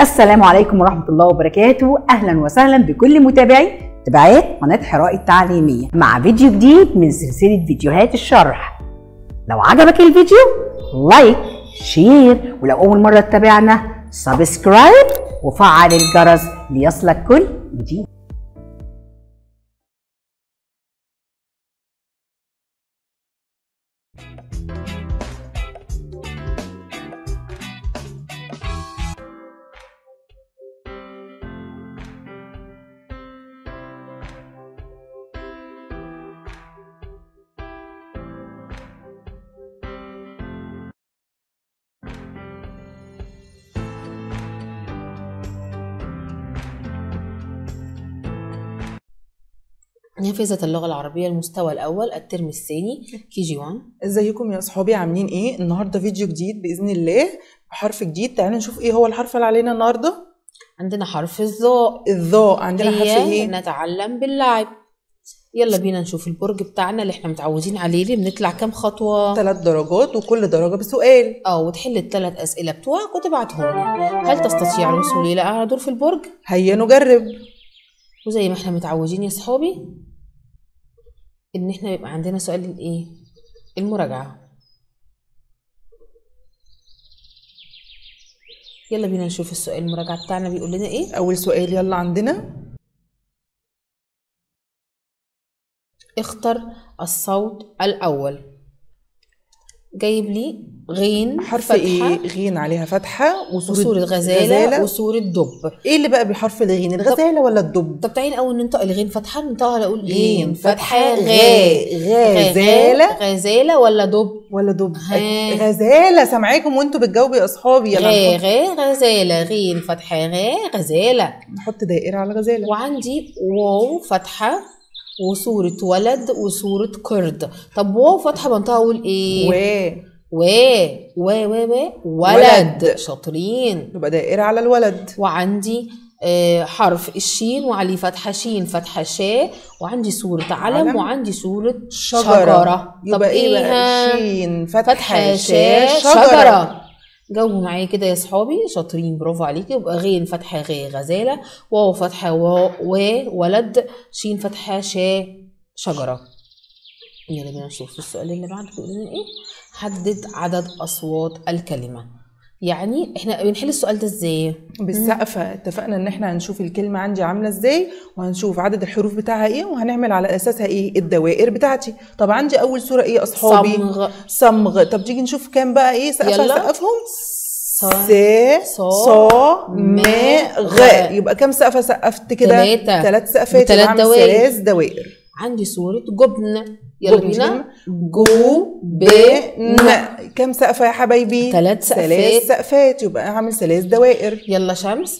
السلام عليكم ورحمة الله وبركاته أهلا وسهلا بكل متابعي تبعات قناة حراء التعليمية مع فيديو جديد من سلسلة فيديوهات الشرح لو عجبك الفيديو لايك شير ولو أول مرة تتابعنا سبسكرايب وفعل الجرس ليصلك كل جديد نافذة اللغة العربية المستوى الأول الترم الثاني كي جي 1 ازيكم يا اصحابي عاملين ايه النهارده فيديو جديد باذن الله بحرف جديد تعالوا نشوف ايه هو الحرف اللي علينا النهارده عندنا حرف الظاء الظاء عندنا حرف هي ايه نتعلم باللعب يلا بينا نشوف البرج بتاعنا اللي احنا متعودين عليه اللي بنطلع كام خطوة ثلاث درجات وكل درجه بسؤال اه وتحل الثلاث أسئلة بتوعك وتبعتهم لي هل تستطيع الوصول إلى أعلى دور في البرج؟ هيا نجرب وزي ما احنا متعودين يا صحابي إن احنا يبقى عندنا سؤال الإيه؟ المراجعة يلا بينا نشوف السؤال المراجعة بتاعنا بيقول لنا إيه؟ اول سؤال يلا عندنا اختر الصوت الأول جايب لي غين حرف فتحة ايه غين عليها فتحه وصوره, وصورة غزالة, وصورة دب ايه اللي بقى بحرف الغين الغزاله ولا الدب طب تعالي الأول ننطق الغين فتحة ننطقها أقول غين غين فتحة فتحة غا غا غزالة غزالة ولا دب ولا دب ها. غزاله سامعاكم وانتوا بتجاوبوا يا اصحابي غا يلا نحط, غا غزالة غين فتحة غا غزالة نحط دائره على غزاله وعندي واو فتحة وصورة ولد وصورة قرد طب واو فتحة بنطقها أقول إيه؟ و و و و و ولد ولد. شاطرين يبقى دائره على الولد وعندي آه، حرف الشين وعليه فتحة شين فتحة شاء وعندي صورة علم, علم. وعندي صورة شجرة, شجرة. طب يبقى ايه بقى ها؟ شين فتحة فتحة شاء شاء شجرة, شجرة جاوبوا معايا كده يا صحابي شاطرين برافو عليكي يبقى غين فتحة غي غزالة واو فتحة و و ولد شين فتحة شاء شجرة يلا بينا نشوف السؤال اللي بعده بيقول لنا ايه حدد عدد أصوات الكلمة يعني احنا بنحل السؤال ده ازاي بالسقفة اتفقنا ان احنا هنشوف الكلمة عندي عاملة ازاي وهنشوف عدد الحروف بتاعها ايه وهنعمل على اساسها ايه الدوائر بتاعتي طب عندي اول صورة ايه يا اصحابي صمغ صمغ طب تيجي نشوف كام بقى ايه سقفها يلا. سقفهم ص س صا صا م ما غ. غ يبقى كام سقفة سقفت كده تلاتة. ثلاث سقفات بتلات يبقى اعمل دوائر. ثلاث دوائر عندي صورة جبن يلا جبن. بينا جو ب ن كام سقفة يا حبايبي تلات سقفات. ثلاث سقفات يبقى هعمل ثلاث دوائر يلا شمس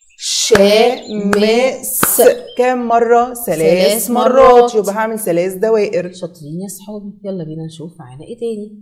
شمس كام مرة؟ ثلاث ثلاث مرات. مرات يبقى هعمل ثلاث دوائر شاطرين يا صحابي يلا بينا نشوف معانا ايه تاني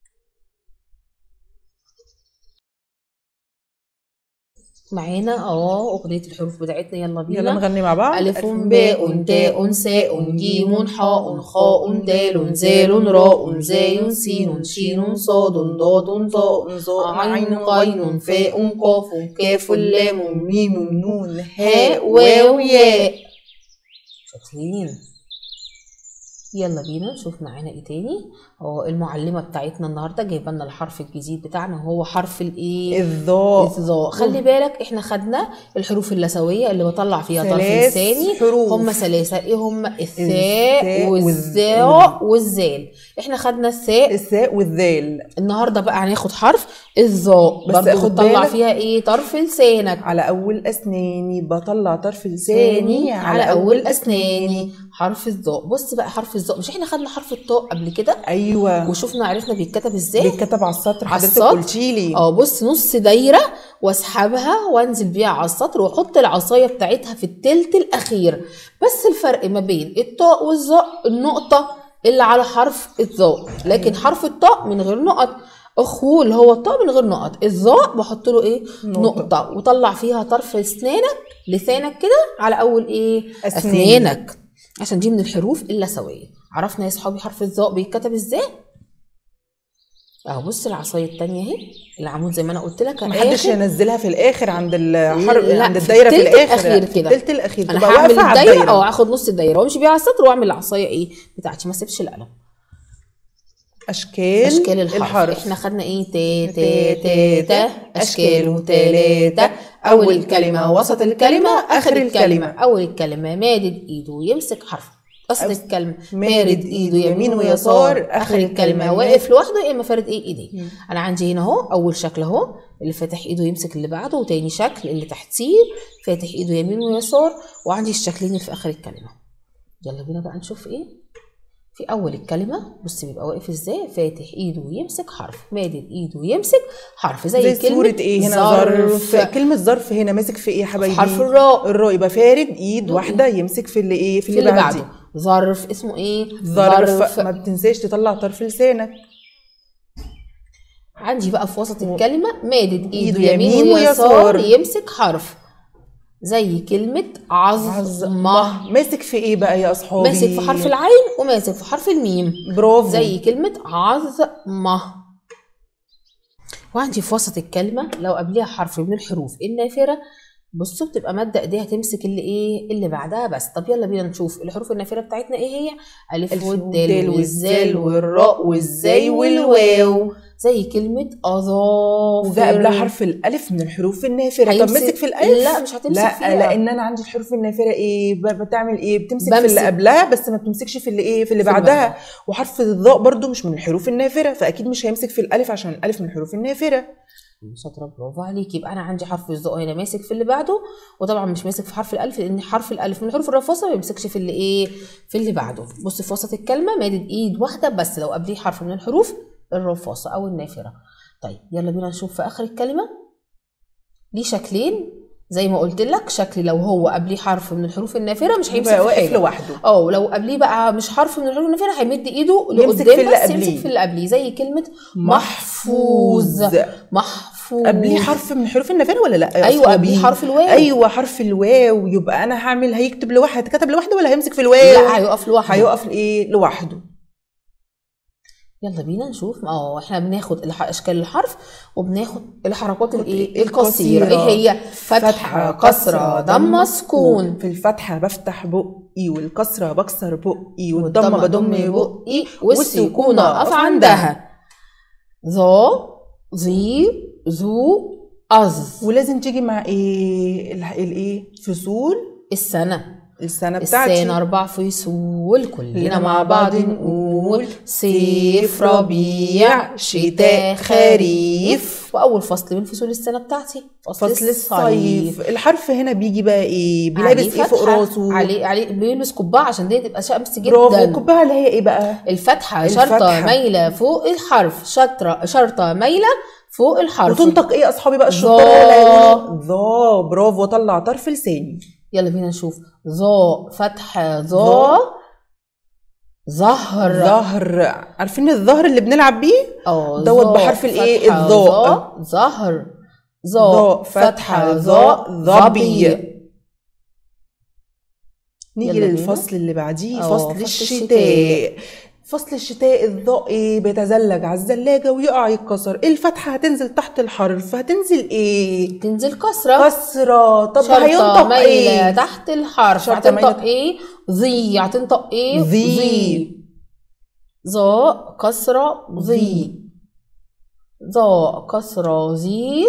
معانا اه اغنية الحروف بتاعتنا يلا بينا يلا نغني مع بعض ألف باء تاء ساء جيم حاء خاء دال زال راء زاي سين شين صاد ضاد طاء ظاء عين غين فاء قاف كاف لام ميم نون هاء واو ياء شاطرين يلا بينا نشوف معانا ايه تاني اه المعلمة بتاعتنا النهاردة جايبه لنا الحرف الجديد بتاعنا وهو حرف الايه الظاء الظاء خلي بالك احنا خدنا الحروف اللثويه اللي بطلع فيها طرف ثلاث لساني حروف. هم ثلاثه ايه هم الثاء الثاء والزاء والزال احنا خدنا الثاء الثاء والذال النهارده بقى هناخد حرف الظاء بس برضه خد بتطلع بالك. فيها ايه طرف لسانك على أول أسناني بطلع طرف لساني ثاني على اول اسناني حرف الظاء بص بقى حرف الظاء مش احنا خدنا حرف الطاء قبل كده أيوه وشفنا عرفنا بيتكتب ازاي بيتكتب على السطر على حضرتك السطر. قلتي لي اه بص نص دايره واسحبها وانزل بيها على السطر واحط العصايه بتاعتها في التلت الاخير بس الفرق ما بين الطاء والظاء النقطه اللي على حرف الظاء لكن حرف الطاء من غير نقط اخوه اللي هو الطاء من غير نقط الظاء بحط له ايه نقطة. نقطه وطلع فيها طرف اسنانك لسانك كده على اول ايه أسناني. اسنانك عشان دي من الحروف اللثويه عرفنا يا صحابي حرف الظاء بيتكتب ازاي اهو بص العصايه التانية اهي العمود زي ما انا قلت لك محدش آخر- ينزلها في الاخر عند الحرب لا، عند في الدايره في التلت الاخر الأخير كده. التلت الاخير انا تبقى هعمل واقفه على الدايره الدايره او هاخد نص الدايره وامشي بيها على السطر واعمل العصايه ايه بتاعتي ما اسيبش القلم اشكال اشكال الحرف, احنا خدنا ايه تا تا تا تا اشكاله تلاتة اول الكلمه وسط الكلمه اخر الكلمه اول الكلمه مادد ايده يمسك حرف اصل الكلمه مارد ايده يمين ويسار اخر الكلمه واقف لوحده يا اما فارد ايه ايديه انا عندي هنا اهو اول شكل اهو اللي فاتح ايده يمسك اللي بعده وتاني شكل اللي تحتيه فاتح ايده يمين ويسار وعندي الشكلين اللي في اخر الكلمه يلا بينا بقى نشوف ايه في اول الكلمه بص بيبقى واقف ازاي فاتح ايده ويمسك حرف مادد ايده ويمسك حرف زي, زي كلمه صورة ايه هنا ظرف كلمة ظرف هنا ماسك في ايه يا حبايبي حرف الراء الراء يبقى فارد ايد واحده يمسك في اللي ايه في في اللي, اللي بعده بعده ظرف اسمه ايه ظرف ما بتنساش تطلع طرف لسانك عندي بقى في وسط الكلمة مادد ايده إيده يمين يمين ويسار ويسار. يمسك حرف زي كلمة عظمة ماسك في ايه بقى يا اصحابي ماسك في حرف العين وماسك في حرف الميم برافو زي كلمة عظمة وعندي في وسط الكلمة لو قبلها حرف من الحروف النافرة بصوا بتبقى مادة ايديها تمسك اللي ايه اللي بعدها بس طب يلا بينا نشوف الحروف النافرة بتاعتنا ايه هي الف الف والدال والدال والزال والزال والراء والزاي والواو زي كلمة أظافر وده قبلها حرف الالف من الحروف النافره طب هيمسك- ماسك في الالف لا، مش هتمسك لا فيها. لان انا عندي الحروف النافره ايه ب- بتعمل ايه بتمسك في بمسك. اللي قبلها بس ما بتمسكش في اللي ايه في اللي في اللي بعدها بعدها. وحرف الضاء برضو مش من الحروف النافره فاكيد مش هيمسك في الالف عشان الالف من الحروف النافره شاطرة برافو عليك يبقى أنا عندي حرف الظاء هنا ماسك في اللي بعده وطبعا مش ماسك في حرف الألف لأن حرف الألف من حروف الرفاصة ما بيمسكش في اللي إيه في اللي بعده بص في وسط الكلمة مادد إيد واحدة بس لو قبليه حرف من الحروف الرفاصة أو النافرة طيب يلا بينا نشوف في آخر الكلمة ليه شكلين زي ما قلت لك شكل لو هو قبليه حرف من الحروف النافرة مش هيمسك يبقى في واقف حاجة لوحده اه لو قبليه بقى مش حرف من الحروف النافرة هيمد ايده يمسك لقدام في اللي بس قبليه. يمسك في اللي قبليه زي كلمة محفوظ محفوظ قبليه حرف من حروف النافره ولا لا يا ايوه أصحابي؟ قبليه حرف الواو ايوه حرف الواو يبقى انا هعمل هيكتب لوحده كتب لوحده ولا هيمسك في الواو لا هيقف لوحده هيقف ايه لوحده يلا بينا نشوف اه احنا بناخد الح- اشكال الحرف وبناخد الحركات الايه القصيرة. القصيره ايه هي فتحه كسره ضمه سكون في الفتحة بفتح بقي والكسرة بكسر بقي والضمه والضمة بضم بضم بقي بقي والسكون اقف عندها ذا ذي ذو أز ولازم تيجي مع ايه ال- الايه فصول السنة السنة بتاعتي السنة أربع فصول كلنا كلنا مع بعض نقول صيف ربيع شتاء خريف وأول فصل من فصول السنة بتاعتي فصل الصيف الحرف هنا بيجي بقى ايه عليه بيلبس ايه فوق فتحة، راسه عليه عليه بيلبس قبعة عشان دي تبقى شمس جدا برافو كبها اللي هي ايه بقى الفتحة الفتحة. شرطة مايلة فوق الحرف شطرة شرطة مايلة فوق الحرف وتنطق ايه يا اصحابي بقى ظا. الشطار اللي هيقولوا ظا برافو طلع طرف لساني يلا بينا نشوف ظا فتحة ظا ظهر ظهر عارفين الظهر اللي بنلعب بيه اه دوت ظا بحرف الإيه؟ فتحة الظاء. ظا ظهر ظا ظا فتحة فتحة ظا ظا ظبي ظبي نيجي يلا بينا. للفصل اللي بعديه اه، فصل فصل الشتاء فصل الشتاء الضاء إيه؟ بيتزلج على الزلاجة ويقع يتكسر الفتحة هتنزل تحت الحرف هتنزل ايه تنزل كسرة كسرة طب شرطة هينطق مايلة ايه تحت الحرف شرطة هتنطق مايلة- ايه ذي هتنطق ايه ذي. ظا كسرة ذي ظا كسرة ذي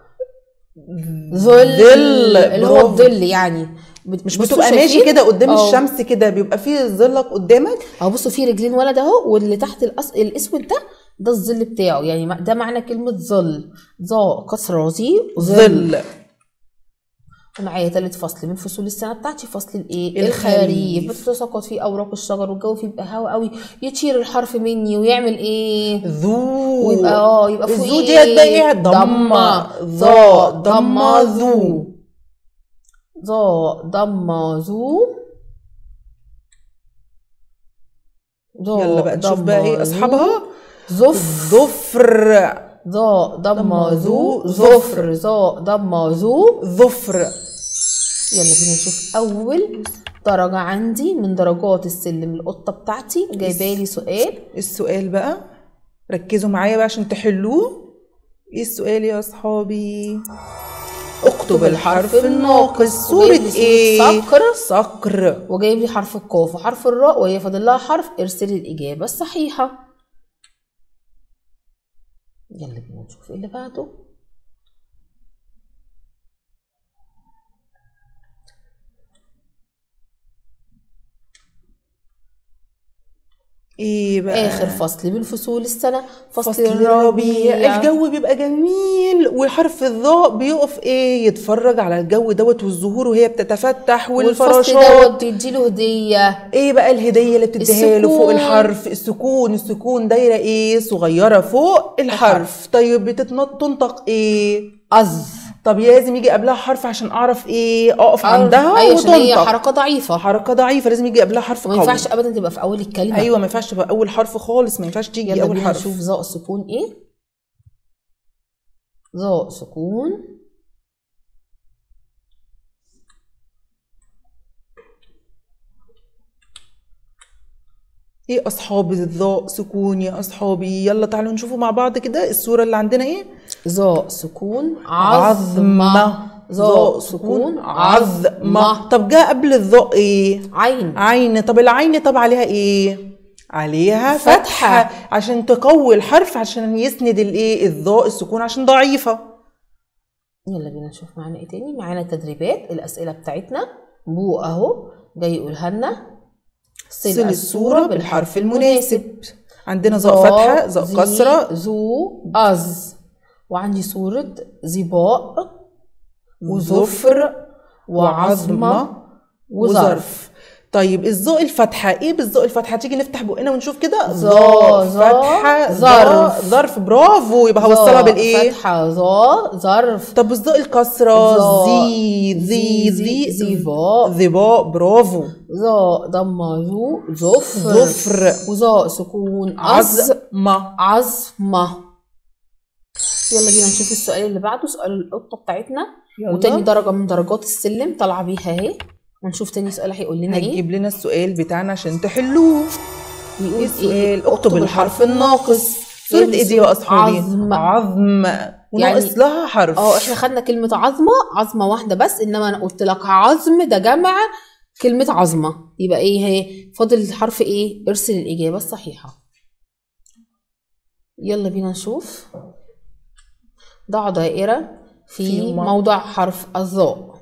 ظل ظل، اللي هو برافو. الظل يعني بت- مش بصوا بتبقى ماشي شايفين؟ كده قدام اه. الشمس كده بيبقى فيه ظلك قدامك اهو بصوا في رجلين ولد اهو واللي تحت الأس... الاسود ده ده الظل بتاعه يعني ما- ده معنى كلمة ظل ظا كسرة ذي ظل ومعايا تالت فصل من فصول السنة بتاعتي فصل الايه الخريف. الخريف بتتساقط فيه اوراق الشجر والجو فيه بيبقى هوا قوي يطير الحرف مني ويعمل ايه ذو ويبقى اه يبقى فوق الذو دي هتبقى ايه ضمة ظا ضمة ذو ظا ضمة ذو ظا يلا بقى نشوف بقى ضمة ايه ذو. اصحابها ظف ظفر ظا ضمة ضمة ذو ذو. ظفر ظا ضمة ذو ظفر يلا بينا نشوف اول درجة عندي من درجات السلم القطة بتاعتي جايبالي سؤال السؤال بقى ركزوا معايا بقى عشان تحلوه ايه السؤال يا اصحابي اكتب الحرف الناقص صورة وجايب لي صورة ايه صقر. صقر وجايب لي حرف القاف وحرف الراء وهي فاضل لها حرف ارسل الإجابة الصحيحة يلا بينا نشوف ايه اللي بعده ايه بقى آخر فصل من فصول السنة فصل, فصل الربيع الجو بيبقى جميل وحرف الظاء بيقف ايه يتفرج على الجو دوت والزهور وهي بتتفتح والفصل والفراشات دوت بيديله هدية ايه بقى الهديه اللي بتديها له فوق السكون. الحرف السكون السكون دايره ايه صغيره فوق الحرف طيب بتتنط تنطق ايه أز طب لازم يجي قبلها حرف عشان اعرف ايه اقف عندها أيوة عشان هي وتنطق حركة ضعيفة حركه ضعيفه لازم يجي قبلها حرف وما قوي ينفعش أبدا تبقى في أول الكلمة ايوه ما ينفعش تبقى اول حرف خالص ما ينفعش تيجي يلا اول بينا حرف نشوف ظاء سكون ايه ظاء سكون ايه اصحابي الظاء سكون يا اصحابي يلا تعالوا نشوفوا مع بعض كده الصوره اللي عندنا ايه ظاء سكون عظمة ظاء سكون عظمة طب جاء قبل الظاء ايه عين عين طب العين طب عليها ايه عليها فتحة, فتحة. عشان تقوي الحرف عشان يسند الايه الظاء السكون عشان ضعيفة يلا بينا نشوف معانا ايه تاني معانا تدريبات الأسئلة بتاعتنا بو اهو جاي يقولها لنا صل الصورة بالحرف المناسب عندنا ظاء فتحة ظاء زي، كسرة ذو أز وعندي صورة ظباء وظفر وعظمة وظرف طيب الظاء الفتحة ايه بالظاء الفتحة تيجي نفتح بقنا ونشوف كده ظا- ظا- فتحة ظرف. ظرف ظرف برافو يبقى هوصلها ظاء بالايه فتحة ظا ظرف طب الظاء الكسرة ظا- زي ذي زي- ذي ظباء. ظباء برافو ظاء ضمة ذو ظفر ظفر. وظاء سكون عز عظمة عظمة يلا بينا نشوف السؤال اللي بعده سؤال القطة بتاعتنا يلا. وتاني درجة من درجات السلم طالعة بيها اهي ونشوف تاني سؤال هيقول لنا ايه هتجيب لنا السؤال بتاعنا عشان تحلوه بيقول ايه السؤال اكتب الحرف الناقص صورة جايب لي ايه دي بقى صورة اصحابي عظم. عظم وناقص يعني- لها حرف اه احنا خدنا كلمة عظمة عظمة واحدة بس انما انا قلت لك عظم ده جمع كلمة عظمة يبقى ايه هي فاضل الحرف ايه ارسل الإجابة الصحيحة يلا بينا نشوف ضع دائرة في في مو- موضع حرف الظاء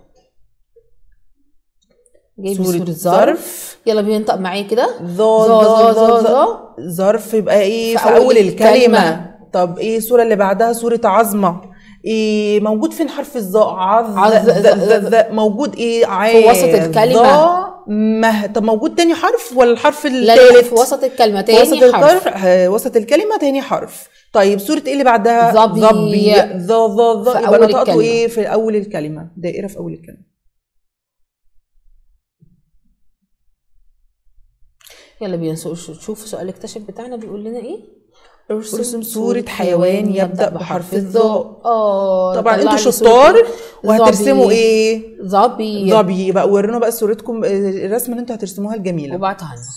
جايب لي صورة صورة ظرف ظرف يلا بينا ننطق معايا كده ظا ظا- ظا ظا- ظا ظا- ظا ظرف يبقى ايه في في أول اول الكلمة. الكلمة طب ايه الصورة اللي بعدها صورة عظمة ايه موجود فين حرف الظاء عظ عظ- ذ- ذ- ذ- موجود ايه عين وسط الكلمة. مه طب موجود تاني حرف ولا الحرف لا لا التالت في وسط الكلمة وسط تاني حرف الحرف آه، وسط الكلمة تاني حرف طيب صورة ايه اللي بعدها ظبي. ظا ظا ظا في يبقى أول نطقته الكلمة. ايه في اول الكلمة دائرة في اول الكلمة يلا بينا نشوف نشوف سؤال الاكتشف بتاعنا بيقول لنا ايه ارسم صورة حيوان يبدأ بحرف الظاء. اه طبعا طلع انتوا لي شطار صورة وهترسموا ظبي. ايه ظبي ظبي بقى ورونا بقى صورتكم آه، الرسمه اللي انتوا هترسموها الجميله وبعتها لنا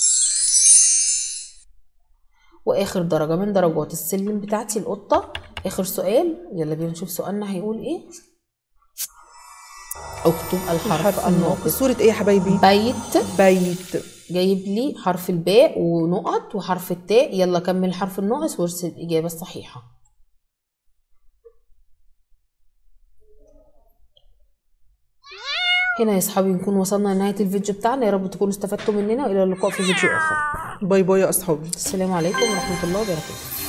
واخر درجة من درجات السلم بتاعتي القطة اخر سؤال يلا بينا نشوف سؤالنا هيقول ايه اكتب الحرف الناقص صوره ايه يا حبايبي بيت بيت جايب لي حرف الباء ونقط وحرف التاء يلا كمل الحرف الناقص وارسل الإجابة الصحيحة هنا يا اصحابي نكون وصلنا لنهاية الفيديو بتاعنا يا رب تكونوا استفدتوا مننا والى اللقاء في فيديو اخر باي باي يا اصحابي السلام عليكم ورحمة الله وبركاته